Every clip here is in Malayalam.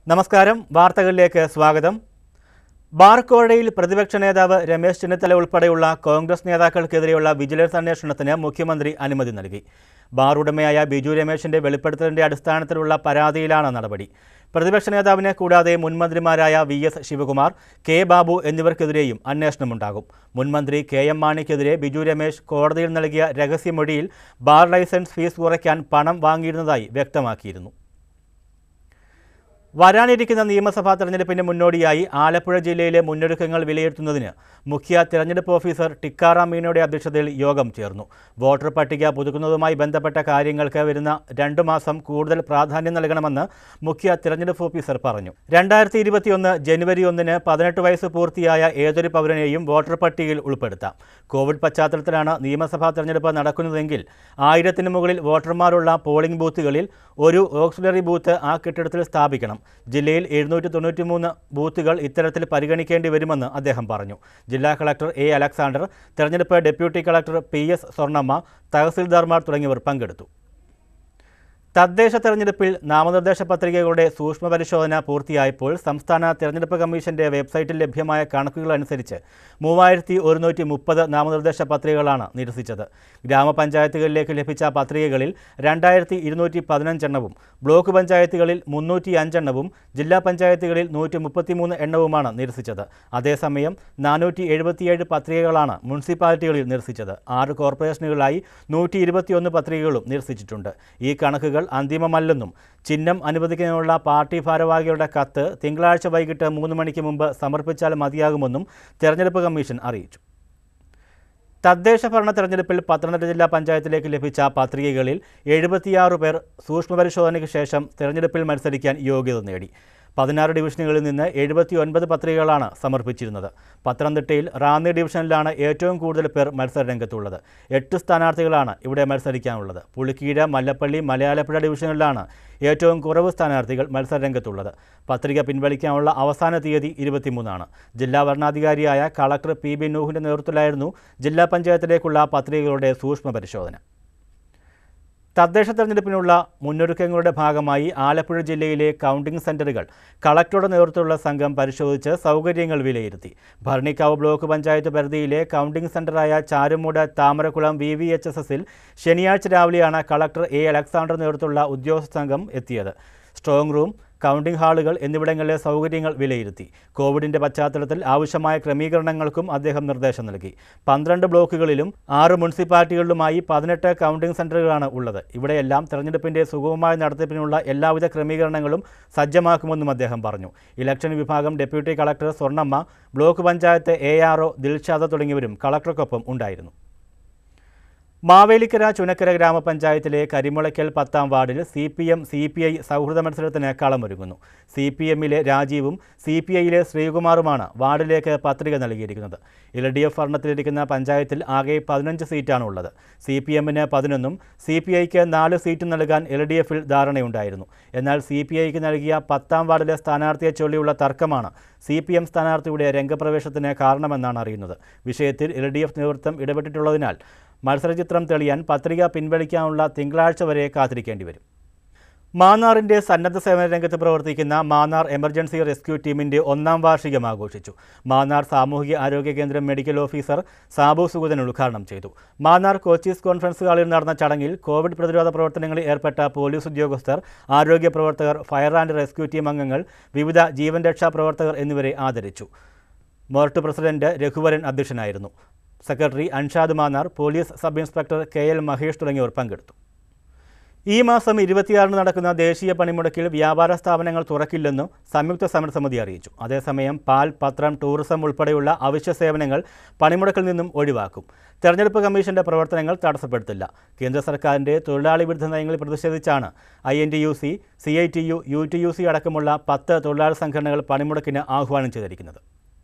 നമസ്കാരം വാർത്തകളിലേക്ക് സ്വാഗതം ബാർക്കോഴയിൽ പ്രതിപക്ഷ നേതാവ് രമേശ് ചെന്നിത്തല ഉൾപ്പെടെയുള്ള കോൺഗ്രസ് നേതാക്കൾക്കെതിരെയുള്ള വിജിലൻസ് അന്വേഷണത്തിന് മുഖ്യമന്ത്രി അനുമതി നൽകി ബാർ ഉടമയായ ബിജു രമേശിന്റെ വെളിപ്പെടുത്തലിന്റെ അടിസ്ഥാനത്തിലുള്ള പരാതിയിലാണ് നടപടി പ്രതിപക്ഷ നേതാവിനെ കൂടാതെ മുൻമന്ത്രിമാരായ V S Sivakumar K Babu എന്നിവർക്കെതിരെയും അന്വേഷണമുണ്ടാകും മുൻമന്ത്രി കെ എം മാണിക്കെതിരെ ബിജു രമേശ് കോടതിയിൽ നൽകിയ രഹസ്യമൊഴിയിൽ ബാർ ലൈസൻസ് ഫീസ് കുറയ്ക്കാൻ പണം വാങ്ങിയിരുന്നതായി വ്യക്തമാക്കിയിരുന്നു വരാനിരിക്കുന്ന നിയമസഭാ തെരഞ്ഞെടുപ്പിന് മുന്നോടിയായി ആലപ്പുഴ ജില്ലയിലെ മുന്നൊരുക്കങ്ങൾ വിലയിരുത്തുന്നതിന് മുഖ്യ തെരഞ്ഞെടുപ്പ് ഓഫീസർ ടിക്കാറാം മീണയുടെ അധ്യക്ഷതയിൽ യോഗം ചേർന്നു വോട്ടർ പട്ടിക പുതുക്കുന്നതുമായി ബന്ധപ്പെട്ട കാര്യങ്ങൾക്ക് വരുന്ന രണ്ടു മാസം കൂടുതൽ പ്രാധാന്യം നൽകണമെന്ന് മുഖ്യ തെരഞ്ഞെടുപ്പ് ഓഫീസർ പറഞ്ഞു രണ്ടായിരത്തി ഇരുപത്തിയൊന്ന് ജനുവരി ഒന്നിന് പതിനെട്ട് വയസ്സ് പൂർത്തിയായ ഏതൊരു പൗരനെയും വോട്ടർ പട്ടികയിൽ ഉൾപ്പെടുത്താം കോവിഡ് പശ്ചാത്തലത്തിലാണ് നിയമസഭാ തെരഞ്ഞെടുപ്പ് നടക്കുന്നതെങ്കിൽ ആയിരത്തിന് മുകളിൽ വോട്ടർമാരുള്ള പോളിംഗ് ബൂത്തുകളിൽ ഒരു ഓക്സിലറി ബൂത്ത് ആ കെട്ടിടത്തിൽ സ്ഥാപിക്കണം ജില്ലയിൽ എഴുന്നൂറ്റി തൊണ്ണൂറ്റി മൂന്ന് ബൂത്തുകൾ ഇത്തരത്തിൽ പരിഗണിക്കേണ്ടി വരുമെന്ന് അദ്ദേഹം പറഞ്ഞു ജില്ലാ കളക്ടർ എ അലക്സാണ്ടർ തെരഞ്ഞെടുപ്പ് deputy collector P S Swarnamma തഹസിൽദാർമാർ തുടങ്ങിയവർ പങ്കെടുത്തു തദ്ദേശ തെരഞ്ഞെടുപ്പിൽ നാമനിർദ്ദേശ പത്രികകളുടെ സൂക്ഷ്മ പരിശോധന പൂർത്തിയായപ്പോൾ സംസ്ഥാന തെരഞ്ഞെടുപ്പ് കമ്മീഷന്റെ വെബ്സൈറ്റിൽ ലഭ്യമായ കണക്കുകൾ അനുസരിച്ച് മൂവായിരത്തി ഒരുന്നൂറ്റി മുപ്പത് നാമനിർദ്ദേശ പത്രികകളാണ് നിരസിച്ചത് ഗ്രാമപഞ്ചായത്തുകളിലേക്ക് ലഭിച്ച പത്രികകളിൽ രണ്ടായിരത്തി ഇരുന്നൂറ്റി പതിനഞ്ചെണ്ണവും ബ്ലോക്ക് പഞ്ചായത്തുകളിൽ മുന്നൂറ്റി അഞ്ചെണ്ണവും ജില്ലാ പഞ്ചായത്തുകളിൽ നൂറ്റി മുപ്പത്തിമൂന്ന് എണ്ണവുമാണ് നിരസിച്ചത് അതേസമയം നാനൂറ്റി എഴുപത്തിയേഴ് പത്രികകളാണ് മുനിസിപ്പാലിറ്റികളിൽ നിരസിച്ചത് ആറ് കോർപ്പറേഷനുകളായി നൂറ്റി ഇരുപത്തിയൊന്ന് പത്രികകളും നിരസിച്ചിട്ടുണ്ട് ഈ കണക്കുകൾ അന്തിമമല്ലെന്നും ചിഹ്നം അനുവദിക്കുന്നതിനുള്ള പാർട്ടി ഭാരവാഹികളുടെ കത്ത് തിങ്കളാഴ്ച വൈകിട്ട് മൂന്ന് മണിക്ക് മുമ്പ് സമർപ്പിച്ചാൽ മതിയാകുമെന്നും തെരഞ്ഞെടുപ്പ് കമ്മീഷൻ അറിയിച്ചു തദ്ദേശ ഭരണ തെരഞ്ഞെടുപ്പിൽ പത്തനംതിട്ട ജില്ലാ പഞ്ചായത്തിലേക്ക് ലഭിച്ച പത്രികകളിൽ എഴുപത്തിയാറ് പേർ സൂക്ഷ്മപരിശോധനയ്ക്ക് ശേഷം തെരഞ്ഞെടുപ്പിൽ മത്സരിക്കാൻ യോഗ്യത നേടി പതിനാറ് ഡിവിഷനുകളിൽ നിന്ന് എഴുപത്തി ഒൻപത് പത്രികകളാണ് സമർപ്പിച്ചിരുന്നത് പത്തനംതിട്ടയിൽ റാന്നി ഡിവിഷനിലാണ് ഏറ്റവും കൂടുതൽ പേർ മത്സരരംഗത്തുള്ളത് എട്ട് സ്ഥാനാർത്ഥികളാണ് ഇവിടെ മത്സരിക്കാനുള്ളത് പുളിക്കീഴ മല്ലപ്പള്ളി മലയാളപ്പുഴ ഡിവിഷനുകളിലാണ് ഏറ്റവും കുറവ് സ്ഥാനാർത്ഥികൾ മത്സരരംഗത്തുള്ളത് പത്രിക പിൻവലിക്കാനുള്ള അവസാന തീയതി ഇരുപത്തിമൂന്നാണ് ജില്ലാ വരണാധികാരിയായ കളക്ടർ പി ബി നൂഹിൻ്റെ നേതൃത്വത്തിലായിരുന്നു ജില്ലാ പഞ്ചായത്തിലേക്കുള്ള പത്രികകളുടെ സൂക്ഷ്മ പരിശോധന തദ്ദേശ തെരഞ്ഞെടുപ്പിനുള്ള മുന്നൊരുക്കങ്ങളുടെ ഭാഗമായി ആലപ്പുഴ ജില്ലയിലെ കൗണ്ടിംഗ് സെന്ററുകൾ കളക്ടറുടെ നേതൃത്വത്തിലുള്ള സംഘം പരിശോധിച്ച് സൗകര്യങ്ങൾ വിലയിരുത്തി ഭരണിക്കാവ് ബ്ലോക്ക് പഞ്ചായത്ത് പരിധിയിലെ കൗണ്ടിംഗ് സെന്ററായ Charummood Thamarakkulam V V H S എസിൽ ശനിയാഴ്ച രാവിലെയാണ് കളക്ടർ എ അലക്സാണ്ടർ നേതൃത്വത്തിലുള്ള ഉദ്യോഗസ്ഥ സംഘം എത്തിയത് സ്ട്രോങ് റൂം കൗണ്ടിംഗ് ഹാളുകൾ എന്നിവിടങ്ങളിലെ സൗകര്യങ്ങൾ വിലയിരുത്തി കോവിഡിന്റെ പശ്ചാത്തലത്തിൽ ആവശ്യമായ ക്രമീകരണങ്ങൾക്കും അദ്ദേഹം നിർദ്ദേശം നൽകി പന്ത്രണ്ട് ബ്ലോക്കുകളിലും ആറ് മുനിസിപ്പാലിറ്റികളിലുമായി പതിനെട്ട് കൗണ്ടിംഗ് സെന്ററുകളാണ് ഉള്ളത് ഇവിടെയെല്ലാം തെരഞ്ഞെടുപ്പിന്റെ സുഗമമായ നടത്തിപ്പിനുള്ള എല്ലാവിധ ക്രമീകരണങ്ങളും സജ്ജമാക്കുമെന്നും അദ്ദേഹം പറഞ്ഞു ഇലക്ഷൻ വിഭാഗം deputy collector Swarnamma block panchayat A R O Dilshada തുടങ്ങിയവരും കളക്ടർക്കൊപ്പം ഉണ്ടായിരുന്നു മാവേലിക്കര ചുനക്കര ഗ്രാമപഞ്ചായത്തിലെ കരിമുളയ്ക്കൽ പത്താം വാർഡിൽ C P M C P I സൗഹൃദ മത്സരത്തിന് കളമൊരുങ്ങുന്നു സി പി എമ്മിലെ രാജീവും സി പി ഐയിലെ ശ്രീകുമാറുമാണ് വാർഡിലേക്ക് പത്രിക നൽകിയിരിക്കുന്നത് എൽ ഡി എഫ് ഭരണത്തിലിരിക്കുന്ന പഞ്ചായത്തിൽ ആകെ പതിനഞ്ച് സീറ്റാണ് ഉള്ളത് സി പി എമ്മിന് പതിനൊന്നും സി പി ഐക്ക് നാല് സീറ്റും നൽകാൻ എൽ ഡി എഫിൽ ധാരണയുണ്ടായിരുന്നു എന്നാൽ സി പി ഐക്ക് നൽകിയ പത്താം വാർഡിലെ സ്ഥാനാർത്ഥിയെ ചൊല്ലിയുള്ള തർക്കമാണ് സി പി എം സ്ഥാനാർത്ഥിയുടെ രംഗപ്രവേശത്തിന് കാരണമെന്നാണ് അറിയുന്നത് വിഷയത്തിൽ എൽ ഡി എഫ് നേതൃത്വം ഇടപെട്ടിട്ടുള്ളതിനാൽ മത്സരചിത്രം തെളിയാൻ പത്രിക പിൻവലിക്കാനുള്ള തിങ്കളാഴ്ച വരെ കാത്തിരിക്കേണ്ടി വരും മാന്നാറിന്റെ സന്നദ്ധ സേവന രംഗത്ത് പ്രവർത്തിക്കുന്ന മാന്നാർ എമർജൻസി റെസ്ക്യൂ ടീമിന്റെ ഒന്നാം വാർഷികം ആഘോഷിച്ചു മാന്നാർ സാമൂഹിക ആരോഗ്യ കേന്ദ്രം മെഡിക്കൽ ഓഫീസർ സാബു സുഗതൻ ഉദ്ഘാടനം ചെയ്തു മാന്നാർ കോച്ചീസ് കോൺഫറൻസ് ഹാളിൽ നടന്ന ചടങ്ങിൽ കോവിഡ് പ്രതിരോധ പ്രവർത്തനങ്ങളിൽ ഏർപ്പെട്ട പോലീസ് ഉദ്യോഗസ്ഥർ ആരോഗ്യ പ്രവർത്തകർ ഫയർ ആൻഡ് റെസ്ക്യൂ ടീം അംഗങ്ങൾ വിവിധ ജീവൻ രക്ഷാ പ്രവർത്തകർ എന്നിവരെ ആദരിച്ചു മോർട്ട് പ്രസിഡന്റ് രഘുവരൻ അധ്യക്ഷനായിരുന്നു secretary Anshad Mannar police sub inspector K L Mahesh തുടങ്ങിയവർ പങ്കെടുത്തു ഈ മാസം ഇരുപത്തിയാറിന് നടക്കുന്ന ദേശീയ പണിമുടക്കിൽ വ്യാപാര സ്ഥാപനങ്ങൾ തുറക്കില്ലെന്നും സംയുക്ത സമരസമിതി അറിയിച്ചു അതേസമയം പാൽ പത്രം ടൂറിസം ഉൾപ്പെടെയുള്ള അവശ്യ സേവനങ്ങൾ പണിമുടക്കിൽ നിന്നും ഒഴിവാക്കും തെരഞ്ഞെടുപ്പ് കമ്മീഷന്റെ പ്രവർത്തനങ്ങൾ തടസ്സപ്പെടുത്തില്ല കേന്ദ്ര സർക്കാരിന്റെ തൊഴിലാളി വിരുദ്ധ നയങ്ങളിൽ പ്രതിഷേധിച്ചാണ് I N T U C C I T U U T U C അടക്കമുള്ള പത്ത് തൊഴിലാളി സംഘടനകൾ പണിമുടക്കിന് ആഹ്വാനം ചെയ്തിരിക്കുന്നത്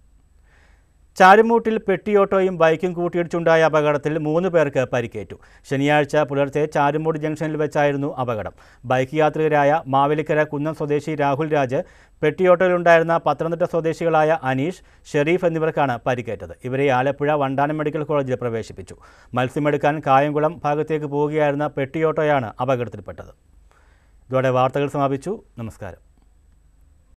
ചാരുമൂട്ടിൽ പെട്ടിയോട്ടോയും ബൈക്കും കൂട്ടിയിടിച്ചുണ്ടായ അപകടത്തിൽ മൂന്ന് പേർക്ക് പരിക്കേറ്റു ശനിയാഴ്ച പുലർച്ചെ ചാരുമൂട് ജംഗ്ഷനിൽ വെച്ചായിരുന്നു അപകടം ബൈക്ക് യാത്രികരായ മാവേലിക്കര കുന്നം സ്വദേശി രാഹുൽ രാജ് പെട്ടിയോട്ടോയിലുണ്ടായിരുന്ന പത്തനംതിട്ട സ്വദേശികളായ അനീഷ് ഷെരീഫ് എന്നിവർക്കാണ് പരിക്കേറ്റത് ഇവരെ ആലപ്പുഴ വണ്ടാനം മെഡിക്കൽ കോളേജിൽ പ്രവേശിപ്പിച്ചു മത്സ്യമെടുക്കാൻ കായംകുളം ഭാഗത്തേക്ക് പോവുകയായിരുന്ന പെട്ടിയോട്ടോയാണ് അപകടത്തിൽപ്പെട്ടത് ഇതോടെ വാർത്തകൾ സമാപിച്ചു നമസ്കാരം